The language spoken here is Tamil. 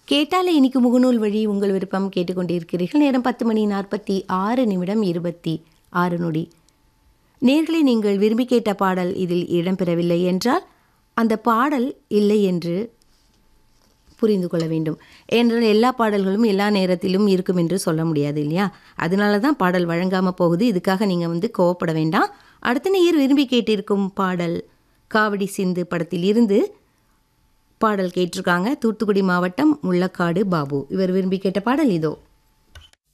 கேட்டாலே இன்னைக்கு முகநூல் வழி உங்கள் விருப்பம் கேட்டுக்கொண்டிருக்கிறீர்கள் நேரம் பத்து மணி நாற்பத்தி ஆறு நிமிடம் இருபத்தி ஆறு நொடி நேர்களை நீங்கள் விரும்பி கேட்ட பாடல் இதில் இடம்பெறவில்லை என்றால் அந்த பாடல் இல்லை என்று புரிந்து கொள்ள வேண்டும் ஏனென்றால் எல்லா பாடல்களும் எல்லா நேரத்திலும் இருக்கும் என்று சொல்ல முடியாது இல்லையா அதனால தான் பாடல் வழங்காமல் போகுது இதுக்காக நீங்கள் வந்து கோவப்பட வேண்டாம் அடுத்த நேயர் விரும்பி கேட்டிருக்கும் பாடல் காவடி சிந்து படத்தில் இருந்து பாடல் கேட்டிருக்காங்க தூத்துக்குடி மாவட்டம் முள்ளக்காடு பாபு இவர் விரும்பி கேட்ட பாடல் இதோ